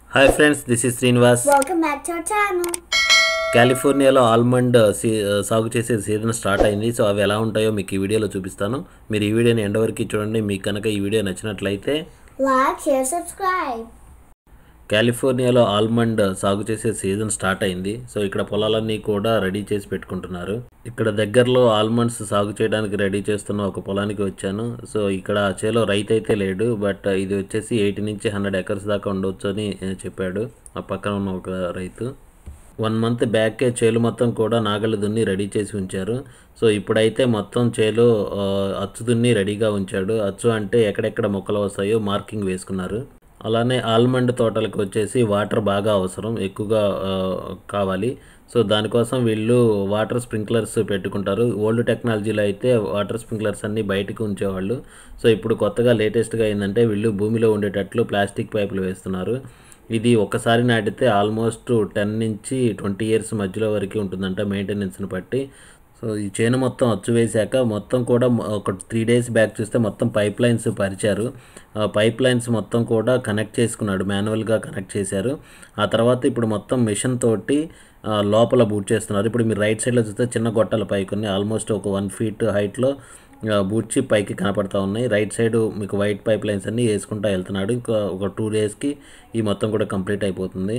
Hi friends this is Srinivas Welcome back to our channel. కాలిఫోర్నియాలో almond సీ సాగు చేసే సీజన్ స్టార్ట్ అయింది సో అవి ఎలా ఉంటాయో మీకు ఈ వీడియోలో చూపిస్తాను మీరు ఈ వీడియోని ఎండ్ వరకు చూడండి మీకు కనుక ఈ వీడియో నచ్చినట్లయితే Like, share, subscribe. కాలిఫోర్నియాలో ఆల్మండ్ సాగు చేసే సీజన్ స్టార్ట్ అయింది సో ఇక్కడ పొలాలన్నీ కూడా రెడీ చేసి పెట్టుకుంటున్నారు ఇక్కడ దగ్గరలో ఆల్మండ్స్ సాగు చేయడానికి రెడీ చేస్తున్న ఒక పొలానికి వచ్చాను సో ఇక్కడ ఆ చేలో రైతు అయితే లేడు బట్ ఇది వచ్చేసి ఎయిటీ నుంచి హండ్రెడ్ ఎకర్స్ దాకా ఉండొచ్చు అని ఆ, చెప్పాడు ఆ పక్కన ఉన్న ఒక రైతు వన్ మంత్ బ్యాకే చేలు మొత్తం కూడా నాగళ్ళు దున్ని రెడీ చేసి ఉంచారు సో ఇప్పుడైతే మొత్తం చేలు ఆ, అచ్చు దున్ని రెడీగా ఉంచాడు అచ్చు అంటే ఎక్కడెక్కడ మొక్కలు వస్తాయో మార్కింగ్ వేసుకున్నారు అలానే ఆల్మండ్ తోటలకు వచ్చేసి వాటర్ బాగా అవసరం ఎక్కువగా ఆ, కావాలి సో దానికోసం వీళ్ళు వాటర్ స్ప్రింక్లర్స్ పెట్టుకుంటారు ఓల్డ్ టెక్నాలజీలో అయితే వాటర్ స్ప్రింక్లర్స్ అన్నీ బయటకు ఉంచేవాళ్ళు సో ఇప్పుడు కొత్తగా లేటెస్ట్గా ఏంటంటే వీళ్ళు భూమిలో ఉండేటట్లు ప్లాస్టిక్ పైపులు వేస్తున్నారు ఇది ఒకసారి నాటితే ఆల్మోస్ట్ టెన్ నుంచి ట్వంటీ ఇయర్స్ మధ్యలో వరకు ఉంటుందంట మెయింటెనెన్స్ని బట్టి సో ఈ చేను మొత్తం అచ్చు వేశాక మొత్తం కూడా మ- ఒక త్రీ డేస్ బ్యాక్ చూస్తే మొత్తం పైప్ లైన్స్ పరిచారు ఆ పైప్ లైన్స్ మొత్తం కూడా కనెక్ట్ చేసుకున్నాడు మాన్యువల్గా కనెక్ట్ చేశారు ఆ తర్వాత ఇప్పుడు మొత్తం మిషన్ తోటి ఆ, లోపల బూట్ చేస్తున్నారు ఇప్పుడు మీరు రైట్ సైడ్లో చూస్తే చిన్న గొట్టాల పైకి ఉన్నాయి ఆల్మోస్ట్ ఒక వన్ ఫీట్ హైట్లో బూడ్చి పైకి కనపడతా ఉన్నాయి రైట్ సైడ్ మీకు వైట్ పైప్ లైన్స్ అన్నీ వేసుకుంటా వెళ్తున్నాడు ఇంకా ఒక టూ డేస్కి ఈ మొత్తం కూడా కంప్లీట్ అయిపోతుంది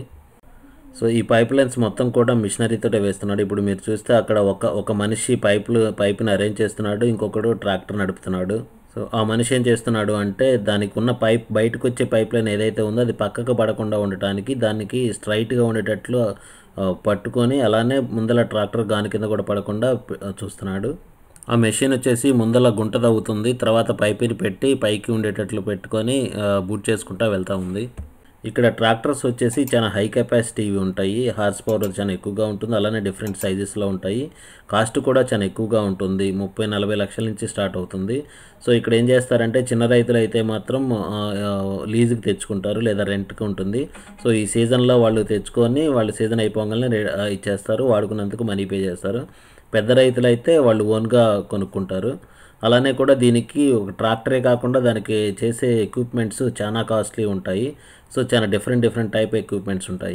సో ఈ పైప్ లైన్స్ మొత్తం కూడా మిషనరీతో వేస్తున్నాడు ఇప్పుడు మీరు చూస్తే అక్కడ ఒక ఒక మనిషి పైపులు పైపుని అరేంజ్ చేస్తున్నాడు ఇంకొకడు ట్రాక్టర్ నడుపుతున్నాడు సో ఆ మనిషి ఏం చేస్తున్నాడు అంటే దానికి ఉన్న పైప్ బయటకు వచ్చే పైప్ లైన్ ఏదైతే ఉందో అది పక్కకు పడకుండా ఉండటానికి దానికి స్ట్రైట్గా ఉండేటట్లు ఆ, పట్టుకొని అలానే ముందల ట్రాక్టర్ గాని కింద కూడా పడకుండా పె- చూస్తున్నాడు ఆ మెషిన్ వచ్చేసి ముందల గుంట తవ్వుతుంది తర్వాత పైపుని పెట్టి పైకి ఉండేటట్లు పెట్టుకొని ఆ, బూట్ చేసుకుంటా వెళ్తూ ఉంది ఇక్కడ ట్రాక్టర్స్ వచ్చేసి చాలా హై కెపాసిటీవి ఉంటాయి హార్స్ పవర్ చాలా ఎక్కువగా ఉంటుంది అలానే డిఫరెంట్ సైజెస్లో ఉంటాయి కాస్ట్ కూడా చాలా ఎక్కువగా ఉంటుంది ముప్పై నలభై లక్షల నుంచి స్టార్ట్ అవుతుంది సో ఇక్కడ ఏం చేస్తారంటే చిన్న రైతులు అయితే మాత్రం ఆ, ఆ, లీజుకి తెచ్చుకుంటారు లేదా రెంట్కి ఉంటుంది సో ఈ సీజన్లో వాళ్ళు తెచ్చుకొని వాళ్ళు సీజన్ అయిపోగానే రే- ఆ, ఇచ్చేస్తారు వాడుకున్నందుకు మనీ పే చేస్తారు పెద్ద రైతులు అయితే వాళ్ళు ఓన్గా కొనుక్కుంటారు అలానే కూడా దీనికి ఒక ట్రాక్టరే కాకుండా దానికి చేసే ఎక్విప్మెంట్స్ చాలా కాస్ట్లీ ఉంటాయి సో చాలా డిఫరెంట్ డిఫరెంట్ టైప్ ఎక్విప్మెంట్స్ ఉంటాయి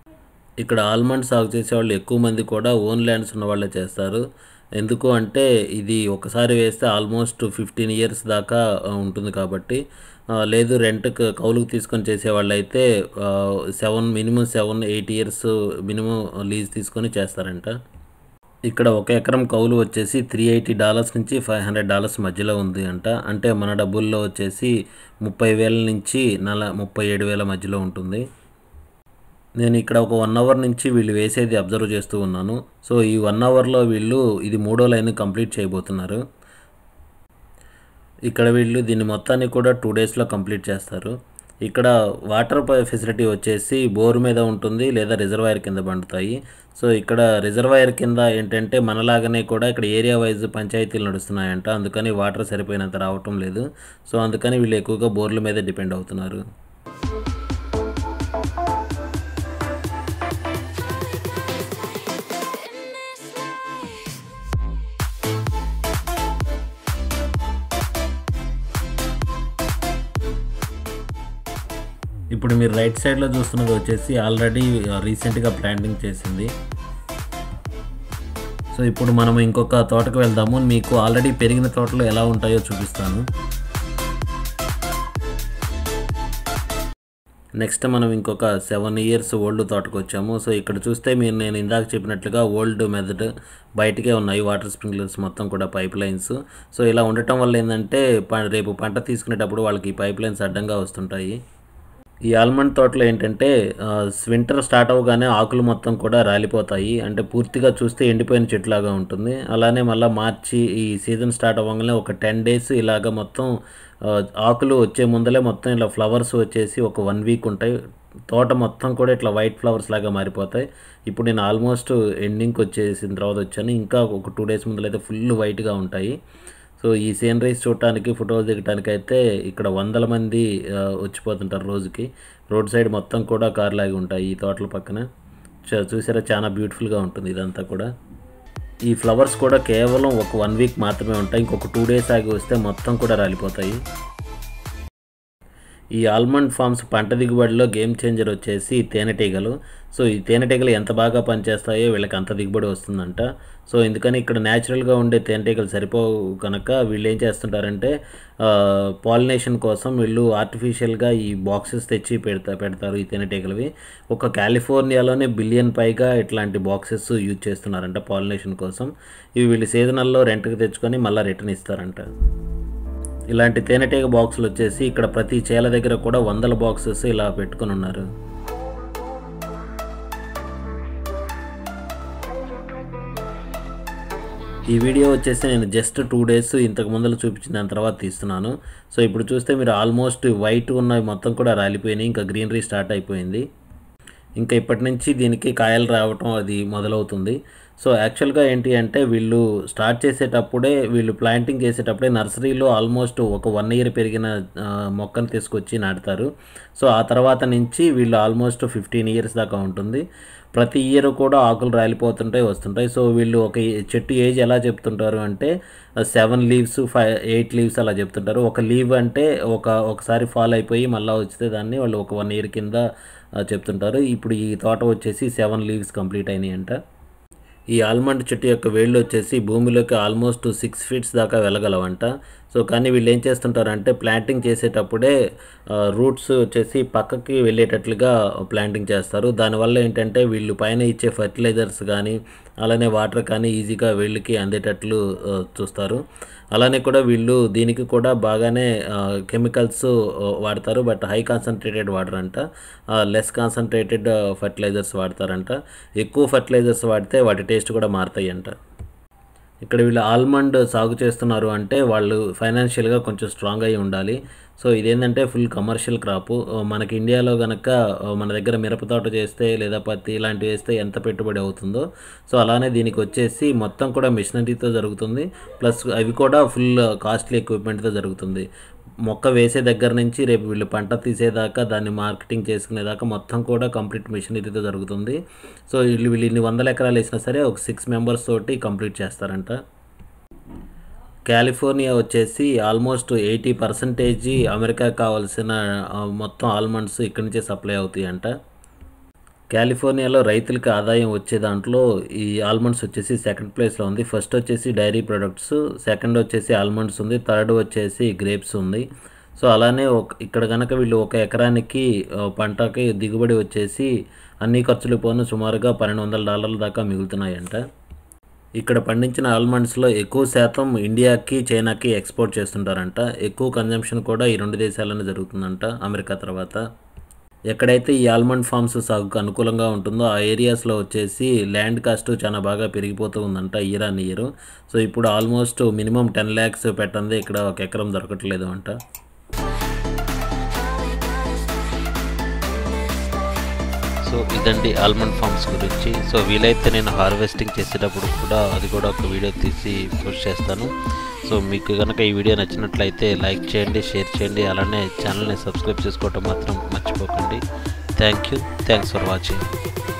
ఇక్కడ ఆల్మండ్ సాగు చేసే వాళ్ళు ఎక్కువ మంది కూడా ఓన్ ల్యాండ్స్ ఉన్న వాళ్ళే చేస్తారు ఎందుకు అంటే ఇది ఒకసారి వేస్తే ఆల్మోస్ట్ ఫిఫ్టీన్ ఇయర్స్ దాకా ఆ, ఉంటుంది కాబట్టి ఆ, లేదు రెంట్కి కౌలుకు తీసుకొని చేసే వాళ్ళు అయితే seven minimum seven eight years minimum lease తీసుకొని చేస్తారంట ఇక్కడ ఒక ఎకరం కౌలు వచ్చేసి త్రీ ఎయిటీ డాలర్స్ నుంచి ఫైవ్ హండ్రెడ్ డాలర్స్ మధ్యలో ఉంది అంట అంటే మన డబ్బుల్లో వచ్చేసి ముప్పై వేల నుంచి నల ముప్పై ఏడు వేల మధ్యలో ఉంటుంది నేను ఇక్కడ ఒక వన్ అవర్ నుంచి వీళ్ళు వేసేది అబ్జర్వ్ చేస్తూ ఉన్నాను సో ఈ వన్ అవర్లో వీళ్ళు ఇది మూడో లైన్ కంప్లీట్ చేయబోతున్నారు ఇక్కడ వీళ్ళు దీన్ని మొత్తాన్ని కూడా టూ డేస్లో కంప్లీట్ చేస్తారు ఇక్కడ వాటర్ ఫెసిలిటీ వచ్చేసి బోర్ మీద ఉంటుంది లేదా రిజర్వాయర్ కింద పండుతాయి సో ఇక్కడ రిజర్వాయర్ కింద ఏంటంటే మనలాగానే కూడా ఇక్కడ ఏరియా వైజ్ పంచాయతీలు నడుస్తున్నాయంట అందుకని వాటర్ సరిపోయినంత రావటం లేదు సో అందుకని వీళ్ళు ఎక్కువగా బోర్ల మీద డిపెండ్ అవుతున్నారు ఇప్పుడు మీరు రైట్ సైడ్లో చూస్తున్నది వచ్చేసి ఆల్రెడీ రీసెంట్గా ప్లాంటింగ్ చేసింది సో ఇప్పుడు మనం ఇంకొక తోటకు వెళ్దాము మీకు ఆల్రెడీ పెరిగిన తోటలు ఎలా ఉంటాయో చూపిస్తాను నెక్స్ట్ మనం ఇంకొక సెవెన్ ఇయర్స్ ఓల్డ్ తోటకు వచ్చాము సో ఇక్కడ చూస్తే మీరు నేను ఇందాక చెప్పినట్లుగా ఓల్డ్ మెథడ్ బయటకే ఉన్నాయి వాటర్ స్ప్రింక్లర్స్ మొత్తం కూడా పైప్ లైన్స్ సో ఇలా ఉండటం వల్ల ఏంటంటే ప- రేపు పంట తీసుకునేటప్పుడు వాళ్ళకి ఈ పైప్ లైన్స్ అడ్డంగా వస్తుంటాయి ఈ ఆల్మండ్ తోటలో ఏంటంటే వింటర్ స్టార్ట్ అవ్వగానే ఆకులు మొత్తం కూడా రాలిపోతాయి అంటే పూర్తిగా చూస్తే ఎండిపోయిన చెట్లాగా ఉంటుంది అలానే మళ్ళీ మార్చి ఈ సీజన్ స్టార్ట్ అవ్వగానే ఒక టెన్ డేస్ ఇలాగ మొత్తం ఆ, ఆకులు వచ్చే ముందలే మొత్తం ఇలా ఫ్లవర్స్ వచ్చేసి ఒక వన్ వీక్ ఉంటాయి తోట మొత్తం కూడా ఇట్లా వైట్ ఫ్లవర్స్ లాగా మారిపోతాయి ఇప్పుడు నేను ఆల్మోస్ట్ ఎండింగ్కి వచ్చేసిన తర్వాత వచ్చాను ఇంకా ఒక టూ డేస్ ముందలైతే ఫుల్ వైట్గా ఉంటాయి సో ఈ సీనరీస్ చూడటానికి ఫోటోలు దిగటానికి అయితే ఇక్కడ వందల మంది ఆ, వచ్చిపోతుంటారు రోజుకి రోడ్ సైడ్ మొత్తం కూడా కార్ లాగి ఉంటాయి ఈ తోటల పక్కన చ- చూసారా చాలా బ్యూటిఫుల్గా ఉంటుంది ఇదంతా కూడా ఈ ఫ్లవర్స్ కూడా కేవలం ఒక వన్ వీక్ మాత్రమే ఉంటాయి ఇంకొక టూ డేస్ ఆగి వస్తే మొత్తం కూడా రాలిపోతాయి ఈ ఆల్మండ్ ఫార్మ్స్ పంట దిగుబడిలో గేమ్ చేంజర్ వచ్చేసి తేనెటీగలు సో ఈ తేనెటీగలు ఎంత బాగా పనిచేస్తాయో వీళ్ళకి అంత దిగుబడి వస్తుందంట సో ఎందుకని ఇక్కడ న్యాచురల్గా ఉండే తేనెటీగలు సరిపోవు కనుక వీళ్ళు ఏం చేస్తుంటారంటే పాలినేషన్ కోసం వీళ్ళు ఆర్టిఫిషియల్గా ఈ బాక్సెస్ తెచ్చి పెడతా పెడతారు ఈ తేనెటీగలవి ఒక కాలిఫోర్నియాలోనే బిలియన్ పైగా ఇట్లాంటి బాక్సెస్ యూజ్ చేస్తున్నారంట పాలినేషన్ కోసం ఇవి వీళ్ళు సీజనల్లో రెంట్కి తెచ్చుకొని మళ్ళీ రిటర్న్ ఇస్తారంట ఇలాంటి తేనెటీగ బాక్సులు వచ్చేసి ఇక్కడ ప్రతి చేల దగ్గర కూడా వందల బాక్సెస్ ఇలా పెట్టుకొని ఉన్నారు ఈ వీడియో వచ్చేసి నేను జస్ట్ టూ డేస్ ఇంతకు ముందర చూపించిన దాని తర్వాత తీస్తున్నాను సో ఇప్పుడు చూస్తే మీరు ఆల్మోస్ట్ వైట్ ఉన్నవి మొత్తం కూడా రాలిపోయినాయి ఇంకా గ్రీనరీ స్టార్ట్ అయిపోయింది ఇంకా ఇప్పటి నుంచి దీనికి కాయలు రావటం అది మొదలవుతుంది సో యాక్చువల్గా ఏంటి అంటే వీళ్ళు స్టార్ట్ చేసేటప్పుడే వీళ్ళు ప్లాంటింగ్ చేసేటప్పుడే నర్సరీలో ఆల్మోస్ట్ ఒక వన్ ఇయర్ పెరిగిన ఆ, మొక్కను తీసుకొచ్చి నాటుతారు సో ఆ తర్వాత నుంచి వీళ్ళు ఆల్మోస్ట్ ఫిఫ్టీన్ ఇయర్స్ దాకా ఉంటుంది ప్రతి ఇయర్ కూడా ఆకులు రాలిపోతుంటాయి వస్తుంటాయి సో వీళ్ళు ఒక ఏ- చెట్టు ఏజ్ ఎలా చెప్తుంటారు అంటే seven leaves five eight leaves అలా చెప్తుంటారు ఒక లీవ్ అంటే ఒక ఒకసారి ఫాల్ అయిపోయి మళ్ళీ వచ్చితే దాన్ని వాళ్ళు ఒక వన్ ఇయర్ కింద ఆ, చెప్తుంటారు ఇప్పుడు ఈ తోట వచ్చేసి సెవెన్ లీవ్స్ కంప్లీట్ అయినాయి అంట ఈ ఆల్మండ్ చెట్టు యొక్క వేళ్ళు వచ్చేసి భూమిలోకి ఆల్మోస్ట్ సిక్స్ ఫీట్స్ దాకా వెళ్ళగలవంట సో కానీ వీళ్ళు ఏం చేస్తుంటారంటే ప్లాంటింగ్ చేసేటప్పుడే రూట్స్ వచ్చేసి పక్కకి వెళ్ళేటట్లుగా ప్లాంటింగ్ చేస్తారు దానివల్ల ఏంటంటే వీళ్ళు పైన ఇచ్చే ఫర్టిలైజర్స్ కానీ అలానే వాటర్ కానీ ఈజీగా వీళ్ళకి అందేటట్లు ఆ, చూస్తారు అలానే కూడా వీళ్ళు దీనికి కూడా బాగానే కెమికల్స్ వాడతారు బట్ హై కాన్సన్ట్రేటెడ్ వాటర్ అంట లెస్ కాన్సన్ట్రేటెడ్ ఫర్టిలైజర్స్ వాడతారంట ఎక్కువ ఫర్టిలైజర్స్ వాడితే వాటి టేస్ట్ కూడా మారుతాయి అంట ఇక్కడ వీళ్ళు ఆల్మండ్ సాగు చేస్తున్నారు అంటే వాళ్ళు ఫైనాన్షియల్గా కొంచెం స్ట్రాంగ్ అయి ఉండాలి సో ఇదేంటంటే ఫుల్ కమర్షియల్ క్రాప్ మనకి ఇండియాలో కనుక మన దగ్గర మిరప తోట చేస్తే లేదా పత్తి ఇలాంటివి వేస్తే ఎంత పెట్టుబడి అవుతుందో సో అలానే దీనికి వచ్చేసి మొత్తం కూడా మిషనరీతో జరుగుతుంది ప్లస్ అవి కూడా ఫుల్ కాస్ట్లీ ఎక్విప్మెంట్తో జరుగుతుంది మొక్క వేసే దగ్గర నుంచి రేపు వీళ్ళు పంట తీసేదాకా దాన్ని మార్కెటింగ్ చేసుకునేదాకా మొత్తం కూడా కంప్లీట్ మిషనరీతో జరుగుతుంది సో వీళ్ళు వీళ్ళు ఇన్ని వందల ఎకరాలు వేసినా సరే ఒక సిక్స్ మెంబర్స్ తోటి కంప్లీట్ చేస్తారంట కాలిఫోర్నియా వచ్చేసి ఆల్మోస్ట్ ఎయిటీ పర్సెంటేజీ అమెరికా కావాల్సిన ఆ, మొత్తం ఆల్మండ్స్ ఇక్కడి నుంచే సప్లై అవుతాయి అంట కాలిఫోర్నియాలో రైతులకి ఆదాయం వచ్చే దాంట్లో ఈ ఆల్మండ్స్ వచ్చేసి సెకండ్ ప్లేస్లో ఉంది ఫస్ట్ వచ్చేసి డైరీ ప్రొడక్ట్స్ సెకండ్ వచ్చేసి ఆల్మండ్స్ ఉంది థర్డ్ వచ్చేసి గ్రేప్స్ ఉంది సో అలానే ఒక ఇక్కడ కనుక వీళ్ళు ఒక ఎకరానికి ఆ, పంటకి దిగుబడి వచ్చేసి అన్ని ఖర్చులు పోను సుమారుగా పన్నెండు వందల డాలర్ల దాకా మిగులుతున్నాయంట ఇక్కడ పండించిన ఆల్మండ్స్లో ఎక్కువ శాతం ఇండియాకి చైనాకి ఎక్స్పోర్ట్ చేస్తుంటారంట ఎక్కువ కన్జంప్షన్ కూడా ఈ రెండు దేశాలనే జరుగుతుందంట అమెరికా తర్వాత ఎక్కడైతే ఈ ఆల్మండ్ ఫార్మ్స్ సాగుకు అనుకూలంగా ఉంటుందో ఆ ఏరియాస్లో వచ్చేసి ల్యాండ్ కాస్ట్ చాలా బాగా పెరిగిపోతూ ఉందంట ఇయర్ ఆన్ ఇయర్ సో ఇప్పుడు ఆల్మోస్ట్ మినిమం టెన్ ల్యాక్స్ పెట్టందే ఇక్కడ ఒక ఎకరం దొరకట్లేదు అంట సో ఇదండి ఆల్మండ్ ఫార్మ్స్ గురించి సో వీలైతే నేను హార్వెస్టింగ్ చేసేటప్పుడు కూడా అది కూడా ఒక వీడియో తీసి పోస్ట్ చేస్తాను సో మీకు కనుక ఈ వీడియో నచ్చినట్లయితే లైక్ చేయండి షేర్ చేయండి అలానే ఛానల్ని సబ్స్క్రైబ్ చేసుకోవటం మాత్రం మర్చిపోకండి thank you thanks for watching